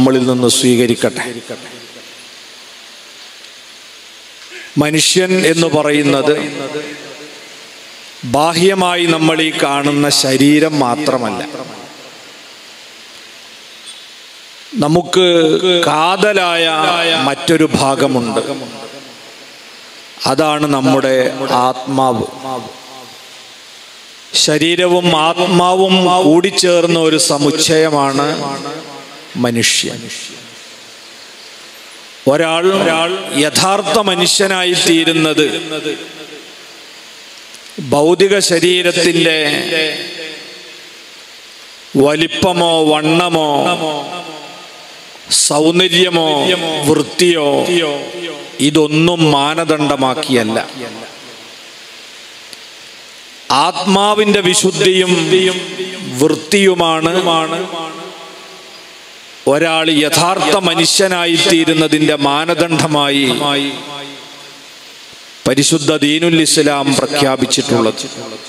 നമ്മളിൽ നിന്ന് സ്വീകരിക്കട്ടെ മനുഷ്യൻ എന്ന് പറയുന്നത് ബാഹ്യമായി നമ്മൾ ഈ കാണുന്ന ശരീരം മാത്രമല്ല നമുക്ക് കാതലായ മറ്റൊരു ഭാഗമുണ്ട് അതാണ് നമ്മുടെ ആത്മാവ് ശരീരവും ആത്മാവും കൂടിച്ചേർന്ന ഒരു സമുച്ചയമാണ് മനുഷ്യൻ ഒരാൾ ഒരാൾ യഥാർത്ഥ മനുഷ്യനായി തീരുന്നത് ഭൗതിക ശരീരത്തിൻ്റെ വലിപ്പമോ വണ്ണമോ സൗന്ദര്യമോ വൃത്തിയോ ഇതൊന്നും മാനദണ്ഡമാക്കിയല്ല ആത്മാവിന്റെ വിശുദ്ധിയും വൃത്തിയുമാണ് ഒരാൾ യഥാർത്ഥ മനുഷ്യനായി തീരുന്നതിന്റെ മാനദണ്ഡമായി പരിശുദ്ധ ദീനുൽ ഇസ്ലാം പ്രഖ്യാപിച്ചിട്ടുള്ളത്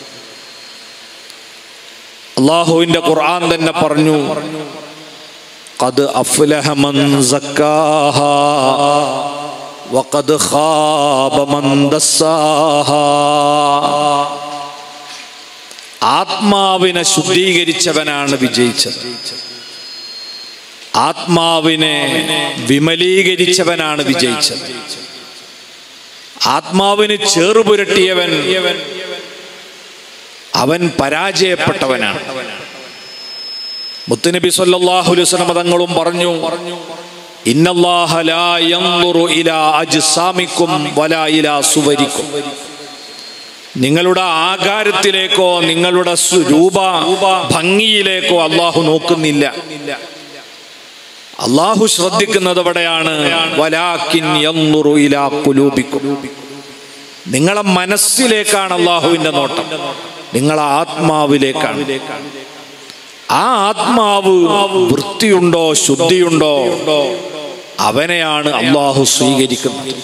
അള്ളാഹുവിന്റെ ഖുർആൻ തന്നെ പറഞ്ഞു ഖദ് അഫ്ലഹ മൻ സക്കാഹാ വഖദ് ഖാബ മൻ ദസ്സാഹാ ആത്മാവിനെ ശുദ്ധീകരിച്ചവനാണ് വിജയിച്ചത് ആത്മാവിനെ വിമലീകരിച്ചവനാണ് വിജയിച്ചത് ആത്മാവിന് ചേറുപുരട്ടിയവൻ അവൻ പരാജയപ്പെട്ടവനാണ് മുത്തുനബി സല്ലല്ലാഹു അലൈഹി വസല്ലം തങ്ങളും പറഞ്ഞു ഇന്നല്ലാഹ ലാ യൻദുറു ഇലാ അജ്സാമിക്കും വലാ ഇലാ സുവരിക്കും നിങ്ങളുടെ ആകാരത്തിലേക്കോ നിങ്ങളുടെ സു- രൂപ ഭംഗിയിലേക്കോ അള്ളാഹു നോക്കുന്നില്ല അള്ളാഹു ശ്രദ്ധിക്കുന്നത് എവിടെയാണ് വലാക്കിൻ യൻദുറു ഇലാ ഖുലൂബിക്കും നിങ്ങളെ മനസ്സിലേക്കാണ് അള്ളാഹുവിന്റെ നോട്ടം നിങ്ങളെ ആത്മാവിലേക്കാണ് ആ ആത്മാവ് വൃത്തിയുണ്ടോ ശുദ്ധിയുണ്ടോ അവനെയാണ് അള്ളാഹു സ്വീകരിക്കുന്നത്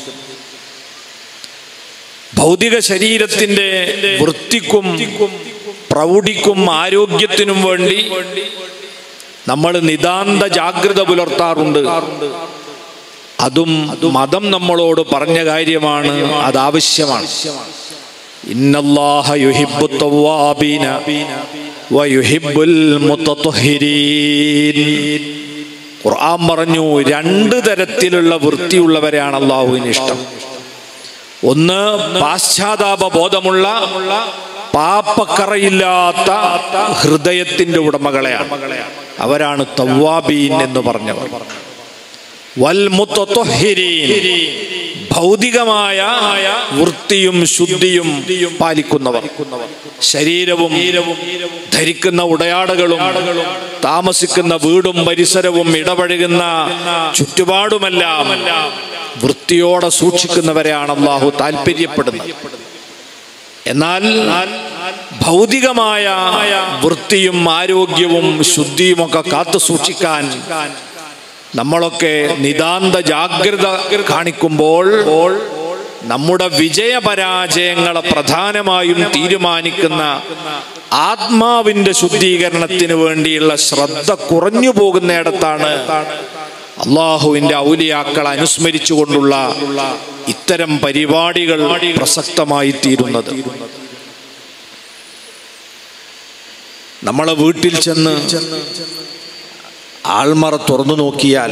ഭൗതിക ശരീരത്തിന്റെ വൃത്തിക്കും പ്രൗഢിക്കും ആരോഗ്യത്തിനും വേണ്ടി നമ്മൾ നിതാന്ത ജാഗ്രത പുലർത്താറുണ്ട് അതും മതം നമ്മളോട് പറഞ്ഞ കാര്യമാണ് അത് ആവശ്യമാണ് ഇന്നല്ലാഹ യുഹിബ്ബു തവ്വാബീന വയുഹിബ്ബുൽ മുത്തത്വഹിരീൻ ഖുർആൻ പറഞ്ഞു രണ്ട് തരത്തിലുള്ള വൃത്തിയുള്ളവരെയാണ് അള്ളാഹുവിന് ഇഷ്ടം ഒന്ന് പാശ്ചാത്താപ ബോധമുള്ള പാപ്പക്കറയില്ലാത്ത ഹൃദയത്തിന്റെ ഉടമകളെയാണ് അവരാണ് തവ്വാബീൻ എന്ന് പറഞ്ഞവർ വൽ മുത്തത്വഹിരീൻ ഭൗതികമായ വൃത്തിയും ശുദ്ധിയും പാലിക്കുന്നവർ ശരീരവും ധരിക്കുന്ന ഉടയാടകളും താമസിക്കുന്ന വീടും പരിസരവും ഇടപഴകുന്ന ചുറ്റുപാടുമെല്ലാം വൃത്തിയോടെ സൂക്ഷിക്കുന്നവരെയാണ് അള്ളാഹു താല്പര്യപ്പെടുന്നത് എന്നാൽ ഭൗതികമായ വൃത്തിയും ആരോഗ്യവും ശുദ്ധിയുമൊക്കെ കാത്തു സൂക്ഷിക്കാൻ നമ്മളൊക്കെ നിതാന്ത ജാഗ്രത കാണിക്കുമ്പോൾ നമ്മുടെ വിജയപരാജയങ്ങളെ പ്രധാനമായും തീരുമാനിക്കുന്ന ആത്മാവിന്റെ ശുദ്ധീകരണത്തിന് വേണ്ടിയുള്ള ശ്രദ്ധ കുറഞ്ഞു പോകുന്നിടത്താണ് അള്ളാഹുവിന്റെ ഔലിയാക്കൾ അനുസ്മരിച്ചുകൊണ്ടുള്ള ഇത്തരം പരിപാടികൾ പ്രസക്തമായി തീരുന്നത് നമ്മളെ വീട്ടിൽ ചെന്ന് ആൾമറ തുറന്നു നോക്കിയാൽ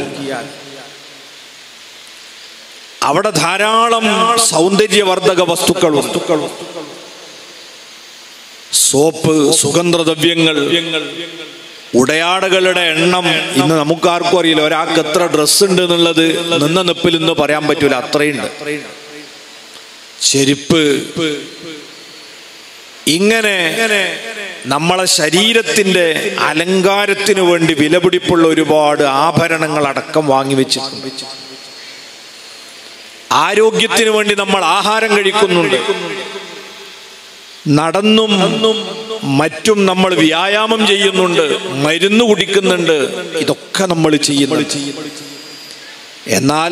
അവിടെ ധാരാളം സൗന്ദര്യവർദ്ധക വസ്തുക്കളുണ്ട് സോപ്പ് സുഗന്ധദ്രവ്യങ്ങൾ ഉടയാടകളുടെ എണ്ണം ഇന്ന് നമുക്കാർക്കും അറിയില്ല ഒരാൾക്ക് എത്ര ഡ്രസ്സ് ഉണ്ട് എന്നുള്ളത് നിന്ന നിപ്പിൽ ഇന്ന് പറയാൻ പറ്റൂല അത്രയുണ്ട് ചെരുപ്പ് ഇങ്ങനെ നമ്മളെ ശരീരത്തിന്റെ അലങ്കാരത്തിന് വേണ്ടി വിലപിടിപ്പുള്ള ഒരുപാട് ആഭരണങ്ങൾ അടക്കം വാങ്ങിവെച്ചിട്ടുണ്ട് ആരോഗ്യത്തിന് വേണ്ടി നമ്മൾ ആഹാരം കഴിക്കുന്നുണ്ട് നടന്നും മറ്റും നമ്മൾ വ്യായാമം ചെയ്യുന്നുണ്ട് മരുന്ന് കുടിക്കുന്നുണ്ട് ഇതൊക്കെ നമ്മൾ ചെയ്യുന്നുണ്ട് എന്നാൽ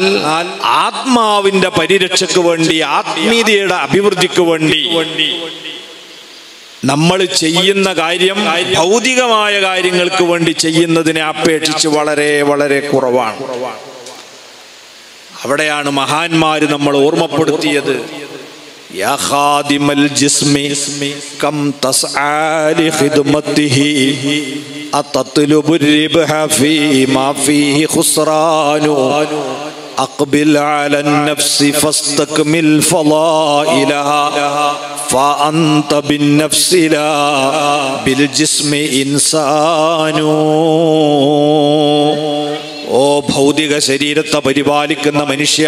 ആത്മാവിന്റെ പരിരക്ഷയ്ക്ക് വേണ്ടി ആത്മീയതയുടെ അഭിവൃദ്ധിക്ക് വേണ്ടി നമ്മൾ ചെയ്യുന്ന കാര്യം ഭൗതികമായ കാര്യങ്ങൾക്ക് വേണ്ടി ചെയ്യുന്നതിനെ അപേക്ഷിച്ച് വളരെ വളരെ കുറവാണ് അവിടെയാണ് മഹാന്മാര് നമ്മൾ ഓർമ്മപ്പെടുത്തിയത് يا خادم الجسم كم تسعى لخدمته أتطلب الربح فيما فيه خسران أقبل على النفس فاستكمل فضائلها فأنت بالنفس لا بالجسم إنسان ഓ ഭൗതിക ശരീരത്തെ പരിപാലിക്കുന്ന മനുഷ്യ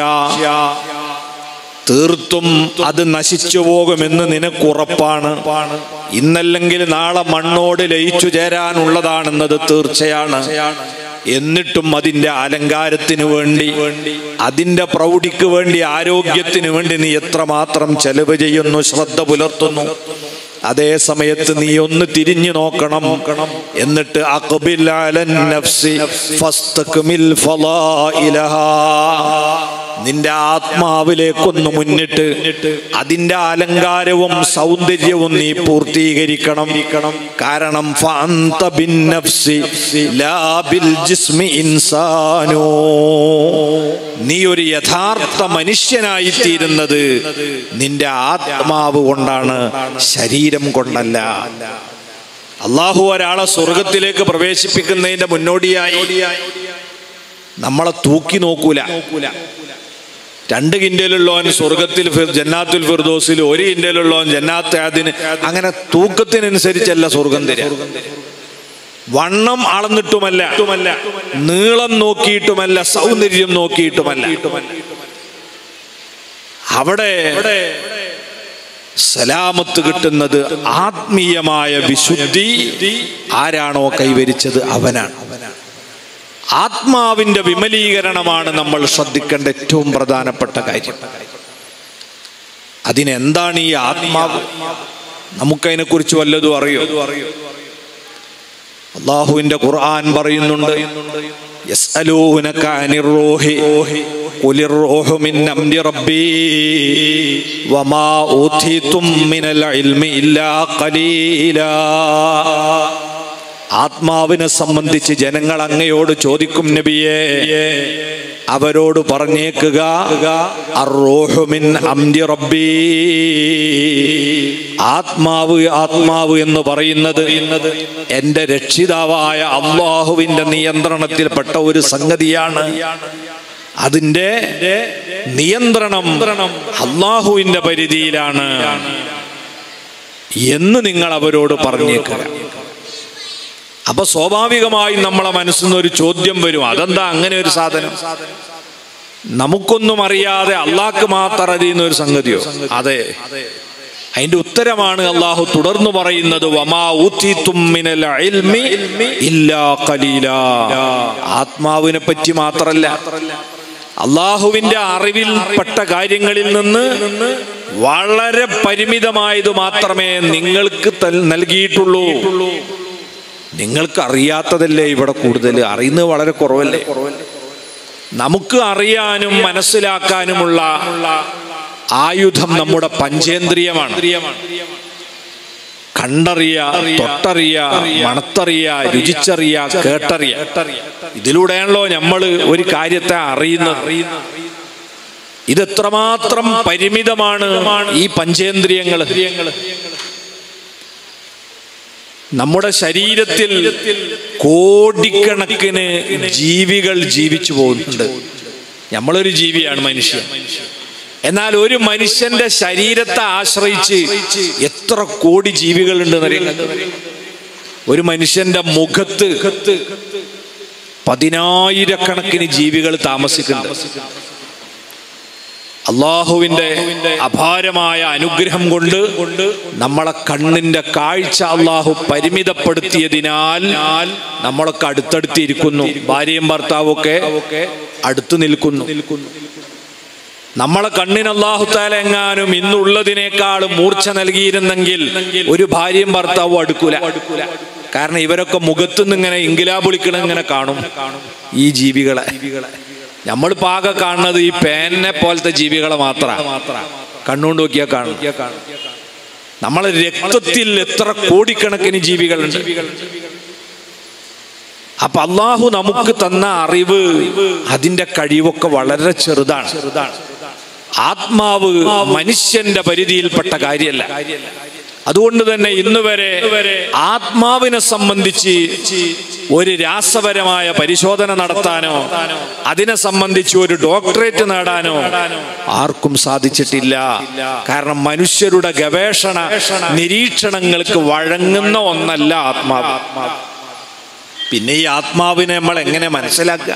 തീർത്തും അത് നശിച്ചു പോകുമെന്ന് നിനക്കുറപ്പാണ് ഇന്നല്ലെങ്കിൽ നാളെ മണ്ണോട് ലയിച്ചു ചേരാനുള്ളതാണെന്നത് തീർച്ചയാണ് എന്നിട്ടും അതിന്റെ അലങ്കാരത്തിന് വേണ്ടി അതിന്റെ പ്രൗഢിക്ക് വേണ്ടി ആരോഗ്യത്തിന് വേണ്ടി നീ എത്രമാത്രം ചെലവ് ചെയ്യുന്നു ശ്രദ്ധ പുലർത്തുന്നു അതേ സമയത്ത് നീ ഒന്ന് തിരിഞ്ഞു നോക്കണം എന്നിട്ട് അഖ്ബിൽ അലൻ നഫ്സി ഫസ്തക്മിൽ ഫളായിലഹാ നിന്റെ ആത്മാവിലേക്കൊന്ന് മുന്നിട്ട് അതിന്റെ അലങ്കാരവും സൗന്ദര്യവും നീ പൂർത്തീകരിക്കണം കാരണം ഫഅന്ത ബിന്നഫ്സി ലാ ബിൽ ജിസ്മി ഇൻസാനോ നീ ഒരു യഥാർത്ഥ മനുഷ്യനായി തീരുന്നത് നിന്റെ ആത്മാവ് കൊണ്ടാണ് ശരീരം കൊണ്ടല്ല അള്ളാഹു ഒരാളെ സ്വർഗത്തിലേക്ക് പ്രവേശിപ്പിക്കുന്നതിന്റെ മുന്നോടിയായി നമ്മളെ തൂക്കി നോക്കൂല രണ്ട് കിൻഡലുള്ളവൻ സ്വർഗത്തിൽ ഫിർ- ജന്നാത്തുൽ ഫിർദോസിൽ ഒരു കിൻഡലുള്ളവൻ ജന്നാത്ത് അതിന് അങ്ങനെ തൂക്കത്തിനനുസരിച്ചല്ല സ്വർഗം തരിക വണ്ണം അളന്നിട്ടുമല്ല നീളം നോക്കിയിട്ടുമല്ല സൗന്ദര്യം നോക്കിയിട്ടുമല്ല അവിടെ സലാമത്ത് കിട്ടുന്നത് ആത്മീയമായ വിശുദ്ധി ആരാണോ കൈവരിച്ചത് അവനാണ് ആത്മാവിന്റെ വിമലീകരണമാണ് നമ്മൾ ശ്രദ്ധിക്കേണ്ട ഏറ്റവും പ്രധാനപ്പെട്ട കാര്യം അതിനെന്താണ് ഈ ആത്മാവ് നമുക്കതിനെ കുറിച്ച് വല്ലതും അറിയോ അള്ളാഹുവിന്റെ ഖുർആൻ പറയുന്നുണ്ട് يسألونك عن الروح قل الروح من أمر ربي وما أوتيتم من العلم إلا قليلا ആത്മാവിനെ സംബന്ധിച്ച് ജനങ്ങൾ അങ്ങയോട് ചോദിക്കും നബിയെ അവരോട് പറഞ്ഞേക്കുക അർറൂഹു മിൻ അംരി റബ്ബി ആത്മാവ് ആത്മാവ് എന്ന് പറയുന്നത് എന്റെ രക്ഷിതാവായ അള്ളാഹുവിന്റെ നിയന്ത്രണത്തിൽപ്പെട്ട ഒരു സംഗതിയാണ് അതിന്റെ നിയന്ത്രണം അള്ളാഹുവിന്റെ പരിധിയിലാണ് എന്ന് നിങ്ങൾ അവരോട് പറഞ്ഞേക്കുക അപ്പൊ സ്വാഭാവികമായും നമ്മളെ മനസ്സിൽ നിന്ന് ഒരു ചോദ്യം വരും അതെന്താ അങ്ങനെ ഒരു സാധനം നമുക്കൊന്നും അറിയാതെ അള്ളാഹ്ക്ക് മാത്രം അറിയുന്ന ഒരു സംഗതിയോ അതെ അതിന്റെ ഉത്തരമാണ് അള്ളാഹു തുടർന്നു പറയുന്നത് വമാ ഊതീതും മിനൽ ഇൽമി ഇല്ലാ ഖലീലാ. ആത്മാവിനെ പറ്റി മാത്രല്ല അള്ളാഹുവിന്റെ അറിവിൽപ്പെട്ട കാര്യങ്ങളിൽ നിന്ന് വളരെ പരിമിതമായത് മാത്രമേ നിങ്ങൾക്ക് തൽ- നൽകിയിട്ടുള്ളൂ നിങ്ങൾക്ക് അറിയാത്തതല്ലേ ഇവിടെ കൂടുതൽ അറിയുന്നത് വളരെ കുറവല്ലേ നമുക്ക് അറിയാനും മനസ്സിലാക്കാനുമുള്ള ആയുധം നമ്മുടെ പഞ്ചേന്ദ്രിയമാണ് കണ്ടറിയ തൊട്ടറിയ മണത്തറിയ രുചിച്ചറിയ കേട്ടറിയ ഇതിലൂടെയാണല്ലോ നമ്മൾ ഒരു കാര്യത്തെ അറിയുന്നത് ഇത് എത്രമാത്രം പരിമിതമാണ് ഈ പഞ്ചേന്ദ്രിയങ്ങൾ നമ്മുടെ ശരീരത്തിൽ കോടിക്കണക്കിന് ജീവികൾ ജീവിച്ചു പോകുന്നുണ്ട് നമ്മളൊരു ജീവിയാണ് മനുഷ്യൻ എന്നാൽ ഒരു മനുഷ്യന്റെ ശരീരത്തെ ആശ്രയിച്ച് എത്ര കോടി ജീവികളുണ്ട് ഒരു മനുഷ്യന്റെ മുഖത്ത് പതിനായിരക്കണക്കിന് ജീവികൾ താമസിക്കുന്നുണ്ട് അള്ളാഹുവിന്റെ അപാരമായ അനുഗ്രഹം കൊണ്ട് നമ്മളെ കണ്ണിന്റെ കാഴ്ച അള്ളാഹു പരിമിതപ്പെടുത്തിയതിനാൽ നമ്മളൊക്കെ അടുത്തടുത്തിരിക്കുന്നു ഭാര്യയും ഭർത്താവും ഒക്കെ അടുത്തു നിൽക്കുന്നു നമ്മളെ കണ്ണിന് അള്ളാഹു താല എങ്ങാനും ഇന്നുള്ളതിനേക്കാൾ മൂർച്ച നൽകിയിരുന്നെങ്കിൽ ഒരു ഭാര്യയും ഭർത്താവും അടുക്കൂല കാരണം ഇവരൊക്കെ മുഖത്തുനിന്ന് ഇങ്ങനെ ഇങ്കിലാപൊളിക്കണം ഇങ്ങനെ കാണും ഈ ജീവികളെ നമ്മൾ പാക കാണുന്നത് ഈ പേനെ പോലത്തെ ജീവികളെ മാത്ര കണ്ണുകൊണ്ട് നോക്കിയാൽ കാണും നമ്മളെ രക്തത്തിൽ എത്ര കോടിക്കണക്കിന് ജീവികളുണ്ട് അപ്പൊ അള്ളാഹു നമുക്ക് തന്ന അറിവ് അതിന്റെ കഴിവൊക്കെ വളരെ ചെറുതാണ് ആത്മാവ് മനുഷ്യന്റെ പരിധിയിൽപ്പെട്ട കാര്യമല്ല അതുകൊണ്ട് തന്നെ ഇന്ന് വരെ ആത്മാവിനെ സംബന്ധിച്ച് ഒരു രാസപരമായ പരിശോധന നടത്താനോ അതിനെ സംബന്ധിച്ച് ഒരു ഡോക്ടറേറ്റ് നേടാനോ ആർക്കും സാധിച്ചിട്ടില്ല കാരണം മനുഷ്യരുടെ ഗവേഷണ നിരീക്ഷണങ്ങൾക്ക് വഴങ്ങുന്ന ഒന്നല്ല ആത്മാവ് പിന്നെ ഈ ആത്മാവിനെ നമ്മൾ എങ്ങനെ മനസ്സിലാക്കുക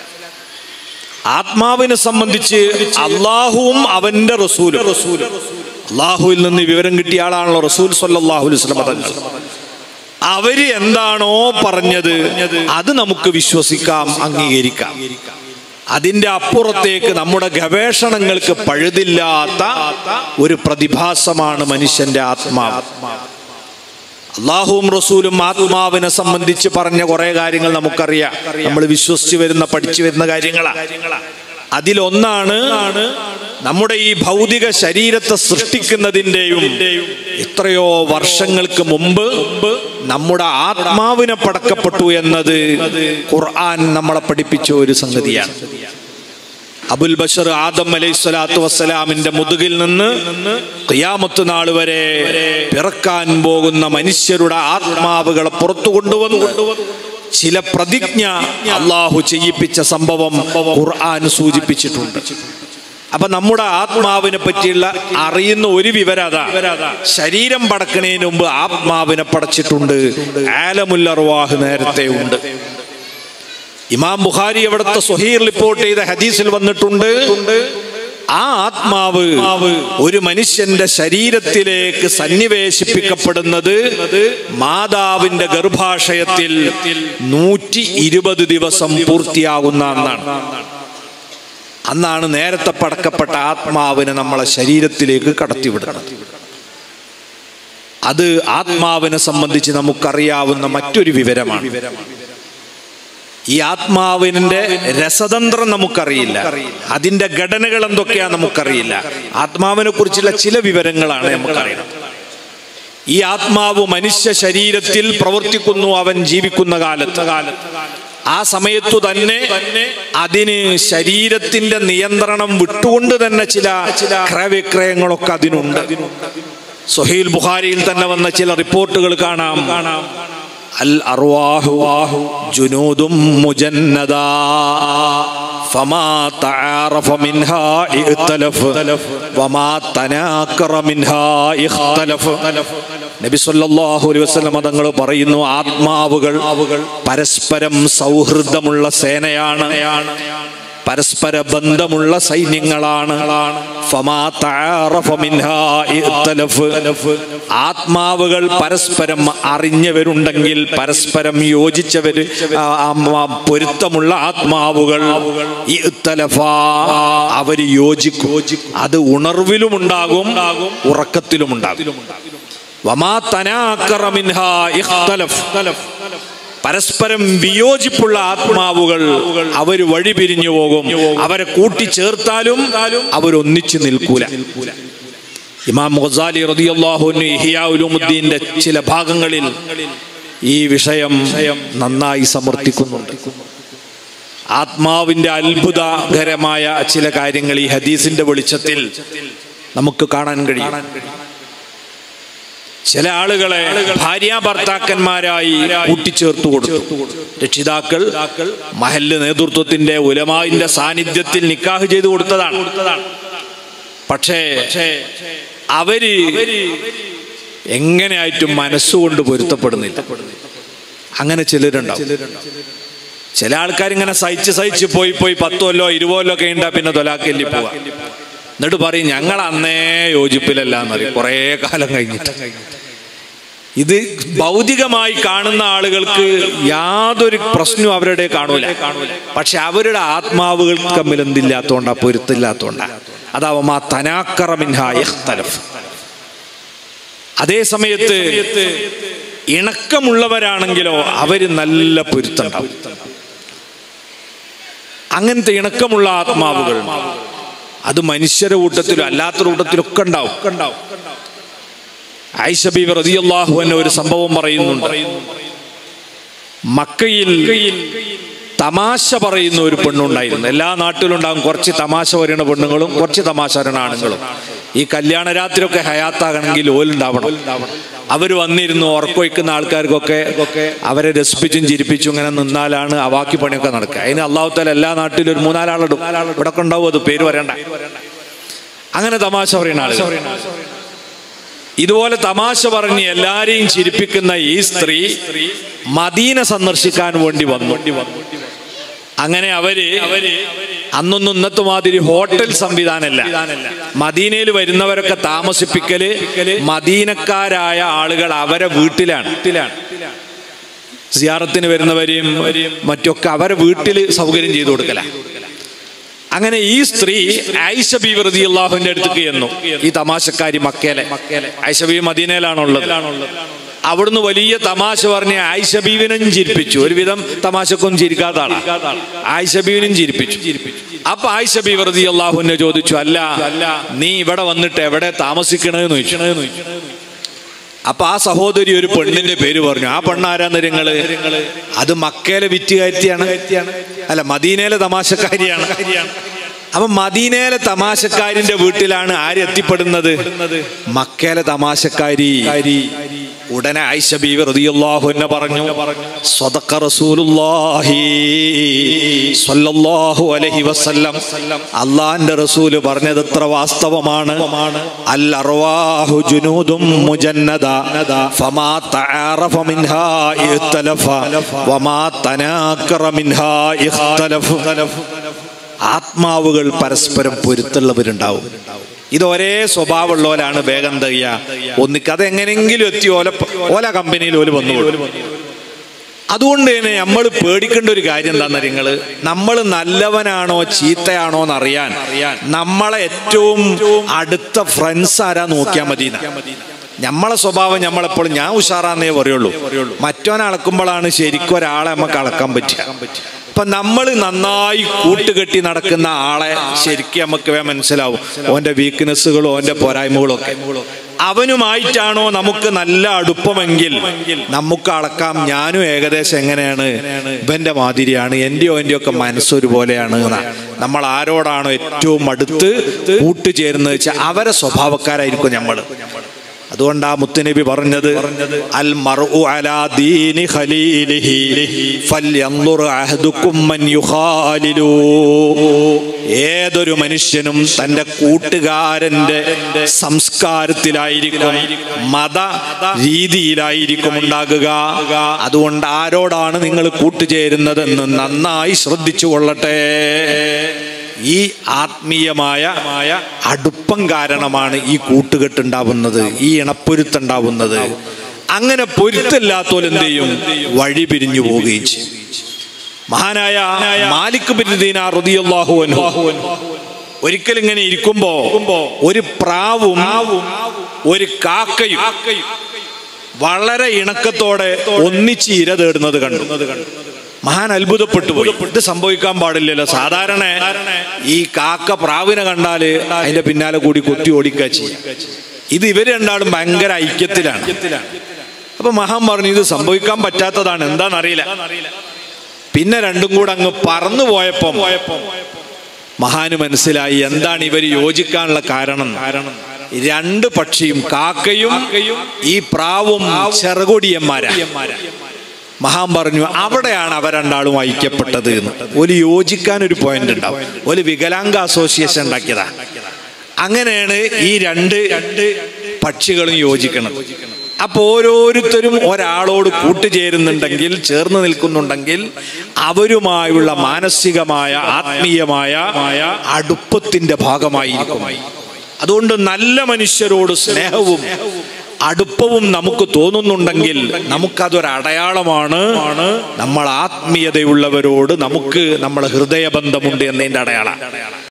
ആത്മാവിനെ സംബന്ധിച്ച് അള്ളാഹുവും അവന്റെ റസൂലും അള്ളാഹുവിൽ നിന്ന് വിവരം കിട്ടിയ ആളാണല്ലോ റസൂൽ സല്ലാഹു വസ്ലം തങ്ങൾ അവര് എന്താണോ പറഞ്ഞത് അത് നമുക്ക് വിശ്വസിക്കാം അംഗീകരിക്കാം അതിന്റെ അപ്പുറത്തേക്ക് നമ്മുടെ ഗവേഷണങ്ങൾക്ക് പഴുതില്ലാത്ത ഒരു പ്രതിഭാസമാണ് മനുഷ്യന്റെ ആത്മാവ് അള്ളാഹുവും റസൂലും ആത്മാവിനെ സംബന്ധിച്ച് പറഞ്ഞ കുറെ കാര്യങ്ങൾ നമുക്കറിയാം നമ്മൾ വിശ്വസിച്ച് വരുന്ന പഠിച്ചു വരുന്ന കാര്യങ്ങളാണ് അതിലൊന്നാണ് നമ്മുടെ ഈ ഭൗതിക ശരീരത്തെ സൃഷ്ടിക്കുന്നതിൻ്റെയും എത്രയോ വർഷങ്ങൾക്ക് മുമ്പ് നമ്മുടെ ആത്മാവിനെ പടക്കപ്പെട്ടു എന്നത് ഖുർആൻ നമ്മളെ പഠിപ്പിച്ച ഒരു സംഗതിയാണ് അബുൽ ബഷർ ആദം അലൈഹി സ്വലാത്തു വസ്സലാമിന്റെ മുതുകിൽ നിന്ന് ഖിയാമത്ത് നാൾ വരെ പിറക്കാൻ പോകുന്ന മനുഷ്യരുടെ ആത്മാവുകളെ പുറത്തു കൊണ്ടുവന്നു ചില പ്രതിജ്ഞ അള്ളാഹു ചെയ്യിപ്പിച്ച സംഭവം ഖുർആൻ സൂചിപ്പിച്ചിട്ടുണ്ട് അപ്പൊ നമ്മുടെ ആത്മാവിനെ പറ്റിയുള്ള അറിയുന്ന ഒരു വിവരം അതാ ശരീരം പടക്കണതിന് മുമ്പ് ആത്മാവിനെ പടച്ചിട്ടുണ്ട് ആലമുല്ലർവാഹ് നേരത്തെ ഉണ്ട് ഇമാം ബുഖാരി അവിടുത്തെ സുഹീർ റിപ്പോർട്ട് ചെയ്ത ഹദീസിൽ വന്നിട്ടുണ്ട് ആ ആത്മാവ് ഒരു മനുഷ്യന്റെ ശരീരത്തിലേക്ക് സന്നിവേശിപ്പിക്കപ്പെടുന്നത് മാതാവിന്റെ ഗർഭാശയത്തിൽ നൂറ്റി ഇരുപത് ദിവസം പൂർത്തിയാകുന്ന അന്നാണ് അന്നാണ് നേരത്തെ പടക്കപ്പെട്ട ആത്മാവിനെ നമ്മളെ ശരീരത്തിലേക്ക് കടത്തിവിടുന്നത് അത് ആത്മാവിനെ സംബന്ധിച്ച് നമുക്കറിയാവുന്ന മറ്റൊരു വിവരമാണ് ഈ ആത്മാവിന്റെ രസതന്ത്രം നമുക്കറിയില്ല അതിന്റെ ഘടനകൾ എന്തൊക്കെയാ നമുക്കറിയില്ല ആത്മാവിനെ കുറിച്ചുള്ള ചില വിവരങ്ങളാണ് നമുക്കറിയുന്നത് ഈ ആത്മാവ് മനുഷ്യ ശരീരത്തിൽ പ്രവർത്തിക്കുന്നു അവൻ ജീവിക്കുന്ന കാലത്ത് ആ സമയത്തു തന്നെ അതിന് ശരീരത്തിന്റെ നിയന്ത്രണം വിട്ടുകൊണ്ട് തന്നെ ചില ക്രയവിക്രയങ്ങളൊക്കെ അതിനുണ്ട് സുഹൈൽ ബുഖാരിയിൽ തന്നെ വന്ന ചില റിപ്പോർട്ടുകൾ കാണാം കാണാം അൽ അർവാഹു ജുനൂദും മുജന്നദാ فما تعارف منها ائتلف وما تناكر منها اختلف നബി സല്ലല്ലാഹു അലൈഹി വസല്ലം തങ്ങൾ പറയുന്നു ആത്മാവുകൾ പരസ്പരം സൗഹൃദമുള്ള സേനയാണ് പരസ്പര ബന്ധമുള്ള സൈന്യങ്ങളാണ് ആത്മാവുകൾ പരസ്പരം അറിഞ്ഞവരുണ്ടെങ്കിൽ പരസ്പരം യോജിച്ചവര് പൊരുത്തമുള്ള ആത്മാവുകൾ അവര് യോജിക്കും അത് ഉണർവിലും ഉണ്ടാകും ഉറക്കത്തിലും ഉണ്ടാകും വമാ തനാക്കറ മിൻഹാ ഇഖ്തലഫ് പരസ്പരം വിയോജിപ്പുള്ള ആത്മാവുകൾ അവർ വഴി പിരിഞ്ഞു പോകും അവരെ കൂട്ടിച്ചേർത്താലും അവരൊന്നിച്ചു നിൽക്കൂല ഇമാം ഗസാലി റതിയല്ലാഹുനു ഇഹിയാഉലുമുദ്ദീന്റെ ചില ഭാഗങ്ങളിൽ ഈ വിഷയം നന്നായി സമർത്ഥിക്കുന്നുണ്ട് ആത്മാവിന്റെ അത്ഭുതകരമായ ചില കാര്യങ്ങൾ ഈ ഹദീസിന്റെ വെളിച്ചത്തിൽ നമുക്ക് കാണാൻ കഴിയും ചില ആളുകളെ ഭാര്യ ഭർത്താക്കന്മാരായി കൂട്ടിച്ചേർത്തു കൊടുത്തു രക്ഷിതാക്കൾ മഹല്ല് നേതൃത്വത്തിന്റെ ഉലമാവിന്റെ സാന്നിധ്യത്തിൽ നിക്കാഹ് ചെയ്തു കൊടുത്തതാണ് പക്ഷേ അവര് എങ്ങനെയായിട്ടും മനസ്സുകൊണ്ട് പൊരുത്തപ്പെടുന്നില്ല അങ്ങനെ ചിലരുണ്ടാവും ചില ആൾക്കാർ ഇങ്ങനെ സഹിച്ച് സഹിച്ച് പോയി പോയി പത്തോ കൊല്ലോ ഇരുപതല്ലോ ഒക്കെ ഉണ്ടാ പിന്നെ തൊലാക്കല്ലി പോവാ എന്നിട്ട് പറയും ഞങ്ങൾ അന്നേ യോജിപ്പിലല്ല എന്നറിയും കുറേ കാലം കഴിഞ്ഞിട്ട് ഇത് ഭൗതികമായി കാണുന്ന ആളുകൾക്ക് യാതൊരു പ്രശ്നവും അവരുടെ കാണൂല പക്ഷെ അവരുടെ ആത്മാവുകൾ തമ്മിൽ എന്തില്ലാത്തോണ്ടാ പൊരുത്തില്ലാത്തോണ്ടാ അതാവുമ്പോ ആ തനാക്കറമിൻഹായഫ് അതേ സമയത്ത് ഇണക്കമുള്ളവരാണെങ്കിലോ അവര് നല്ല പൊരുത്തുണ്ടാവും അങ്ങനത്തെ ഇണക്കമുള്ള ആത്മാവുകൾ അത് മനുഷ്യരുടെ കൂട്ടത്തിലും അല്ലാത്ത കൂട്ടത്തിലും ഒക്കെ ഉണ്ടാവും ഐഷബി റതിയല്ലാഹു എന്ന ഒരു സംഭവം പറയുന്നുണ്ട് മക്കയിൽ തമാശ പറയുന്ന ഒരു പെണ്ണുണ്ടായിരുന്നു എല്ലാ നാട്ടിലുണ്ടാകും കുറച്ച് തമാശ പറയുന്ന പെണ്ണുങ്ങളും കുറച്ച് തമാശ പറയുന്ന ആണുങ്ങളും ഈ കല്യാണ രാത്രിയൊക്കെ ഹയാത്താകണമെങ്കിൽ ഓലുണ്ടാവണം അവർ വന്നിരുന്നു ഉറക്കൊയ്ക്കുന്ന ആൾക്കാർക്കൊക്കെ അവരെ രസിപ്പിച്ചും ചിരിപ്പിച്ചും ഇങ്ങനെ നിന്നാലാണ് ആ ബാക്കി പണിയൊക്കെ നടക്കുക അതിന് അള്ളാഹുത്താല എല്ലാ നാട്ടിലും ഒരു മൂന്നാലാളിടും ഇവിടെ ഒക്കെ ഉണ്ടാവും അത് പേര് പറയണ്ട അങ്ങനെ തമാശ പറയുന്ന ആളുകൾ ഇതുപോലെ തമാശ പറഞ്ഞ് എല്ലാരെയും ചിരിപ്പിക്കുന്ന ഈ സ്ത്രീ മദീന സന്ദർശിക്കാൻ വേണ്ടി വന്നു അങ്ങനെ അവര് അന്നൊന്നും ഇന്നത്തെ മാതിരി ഹോട്ടൽ സംവിധാനമല്ല മദീനയിൽ വരുന്നവരൊക്കെ താമസിപ്പിക്കല് മദീനക്കാരായ ആളുകൾ അവരെ വീട്ടിലാണ് വീട്ടിലാണ് സിയാറത്തിന് വരുന്നവരെയും മറ്റൊക്കെ അവരെ വീട്ടിൽ സൗകര്യം ചെയ്തു കൊടുക്കല അങ്ങനെ ഈ സ്ത്രീ ഐഷ ബി വെറുതി അള്ളാഹുവിന്റെ അടുത്തേക്ക് ചെന്നു ഈ തമാശക്കാരി മക്കേലെ ഐഷ ബി മദീനയിലാണുള്ളത് അവിടുന്ന് വലിയ തമാശ പറഞ്ഞ് ആയിഷ ബീവിനും ചിരിപ്പിച്ചു ഒരുവിധം തമാശക്കൊന്നും ചിരിക്കാത്ത ആളാണ് ആയിഷ ബീവിനും ചിരിപ്പിച്ചു അപ്പൊ ആയിഷ ബി വെറുതി അള്ളാഹുവിനെ ചോദിച്ചു അല്ല നീ ഇവിടെ വന്നിട്ട് എവിടെ താമസിക്കണേന്ന് ചോദിച്ചു അപ്പൊ ആ സഹോദരി ഒരു പെണ്ണിന്റെ പേര് പറഞ്ഞു ആ പെണ്ണാരാന്ന് നിങ്ങള് അത് മക്കയിലെ വിറ്റുകാരിയാണ് അല്ല മദീനയിലെ തമാശക്കാരിയാണ് അപ്പൊ മദീനയിലെ തമാശക്കാരിന്റെ വീട്ടിലാണ് ആര് എത്തിപ്പെടുന്നത് മക്കയിലെ തമാശക്കാരി ഉടനെ ആയിഷ ബീവി റളിയല്ലാഹു അൻഹ പറഞ്ഞു സ്വദഖ റസൂലുള്ളാഹി സ്വല്ലല്ലാഹു അലൈഹി വസല്ലം അള്ളാഹിന്റെ റസൂല് പറഞ്ഞത് എത്ര വാസ്തവമാണ് അൽ അർവാഹു ജുനൂദും മുജന്നദ ഫമാ തആറഫ മിൻഹാ ഇഖ്തലഫ വമാ തനാക്കറ മിൻഹാ ഇഖ്തലഫ് ആത്മാവുകൾ പരസ്പരം പൊരുത്തുള്ളവരുണ്ടാവും ഇത് ഒരേ സ്വഭാവമുള്ളവരാണ് വേഗം തയ്യ ഒന്നിക്ക് അത് എങ്ങനെയെങ്കിലും എത്തി ഓല ഓല കമ്പനിയിൽ ഓല് വന്നു അതുകൊണ്ട് തന്നെ നമ്മൾ പേടിക്കേണ്ട ഒരു കാര്യം എന്താണെന്ന് നിങ്ങള് നമ്മൾ നല്ലവനാണോ ചീത്തയാണോ എന്ന് അറിയാൻ നമ്മളെ ഏറ്റവും അടുത്ത ഫ്രണ്ട്സ് ആരാ നോക്കിയാൽ മതി നമ്മളെ സ്വഭാവം നമ്മളെപ്പോഴും ഞാൻ ഉഷാറാന്നേ പറയുള്ളൂ മറ്റോനെ അളക്കുമ്പോഴാണ് ശരിക്കും ഒരാളെ നമുക്ക് അളക്കാൻ പറ്റുക അപ്പൊ നമ്മൾ നന്നായി കൂട്ടുകെട്ടി നടക്കുന്ന ആളെ ശരിക്കും നമുക്ക് വേഗം മനസ്സിലാവും ഓന്റെ വീക്ക്നെസ്സുകളും ഓന്റെ പോരായ്മകളും ഒക്കെ അവനുമായിട്ടാണോ നമുക്ക് നല്ല അടുപ്പമെങ്കിൽ നമുക്ക് അളക്കാം ഞാനും ഏകദേശം എങ്ങനെയാണ് ഇവന്റെ മാതിരിയാണ് എന്റെയോ എന്റെയോ ഒക്കെ മനസ്സൊരുപോലെയാണ് എന്നാ. നമ്മൾ ആരോടാണോ ഏറ്റവും അടുത്ത് കൂട്ടുചേരുന്നത് വെച്ചാൽ അവരെ സ്വഭാവക്കാരായിരിക്കും നമ്മൾ അതുകൊണ്ട് ആ മുത്തുനബി പറഞ്ഞത് അൽ മർഉ അലാ ദീനി ഖലീലിഹി ഫൽയൻദുർ അഹദുക്കും മൻ യുഖാലിലു ഏതൊരു മനുഷ്യനും തന്റെ കൂട്ടുകാരന്റെ സംസ്കാരത്തിലായിരിക്കും മത രീതിയിലായിരിക്കും ഉണ്ടാകുക അതുകൊണ്ട് ആരോടാണ് നിങ്ങൾ കൂട്ടുചേരുന്നതെന്ന് നന്നായി ശ്രദ്ധിച്ചു കൊള്ളട്ടെ ഈ ആത്മീയമായ അടുപ്പം കാരണമാണ് ഈ കൂട്ടുകെട്ടുണ്ടാവുന്നത് ഈ ഇണപ്പൊരുത്തുണ്ടാവുന്നത് അങ്ങനെ പൊരുത്തല്ലാത്തോൽ എന്ത് ചെയ്യും വഴി പിരിഞ്ഞു പോവുകയും ചെയ്യും മഹാനായ മാലിക് ബിൻ ദീനാർ റളിയല്ലാഹു അൻഹു ഒരിക്കൽ ഇങ്ങനെ ഇരിക്കുമ്പോ ഒരു പ്രാവും ഒരു കാക്കയും വളരെ ഇണക്കത്തോടെ ഒന്നിച്ച് ഇര തേടുന്നത് കണ്ടു മഹാൻ അത്ഭുതപ്പെട്ടു പോയി ഇത് സംഭവിക്കാൻ പാടില്ലല്ലോ സാധാരണ ഈ കാക്ക പ്രാവിനെ കണ്ടാല് അതിന്റെ പിന്നാലെ കൂടി കൊത്തി ഓടിക്കുക ചെയ്യും ഇത് ഇവര് രണ്ടാളും ഭയങ്കര ഐക്യത്തിലാണ് അപ്പൊ മഹാൻ പറഞ്ഞു ഇത് സംഭവിക്കാൻ പറ്റാത്തതാണ് എന്താണെന്നറിയില്ല പിന്നെ രണ്ടും കൂടെ അങ്ങ് പറന്നു പോയപ്പം മഹാന് മനസ്സിലായി എന്താണ് ഇവർ യോജിക്കാനുള്ള കാരണം കാരണം രണ്ട് പക്ഷിയും കാക്കയും ഈ പ്രാവും ചെറുകൊടിയന്മാരാ മഹാൻ പറഞ്ഞു അവിടെയാണ് അവർ രണ്ടാളും ഐക്യപ്പെട്ടത് എന്ന് ഒരു യോജിക്കാൻ ഒരു പോയിന്റ് ഉണ്ടാവും ഒരു വികലാംഗ അസോസിയേഷൻ ഉണ്ടാക്കിയതാ അങ്ങനെയാണ് ഈ രണ്ട് രണ്ട് പക്ഷികളും യോജിക്കണം അപ്പൊ ഓരോരുത്തരും ഒരാളോട് കൂട്ടുചേരുന്നുണ്ടെങ്കിൽ ചേർന്ന് നിൽക്കുന്നുണ്ടെങ്കിൽ അവരുമായുള്ള മാനസികമായ ആത്മീയമായ അടുപ്പത്തിന്റെ ഭാഗമായിരിക്കും അതുകൊണ്ട് നല്ല മനുഷ്യരോട് സ്നേഹവും അടുപ്പവും നമുക്ക് തോന്നുന്നുണ്ടെങ്കിൽ നമുക്കതൊരു അടയാളമാണ് നമ്മൾ ആത്മീയതയുള്ളവരോട് നമുക്ക് നമ്മളെ ഹൃദയബന്ധമുണ്ട് എന്നതിന്റെ അടയാളം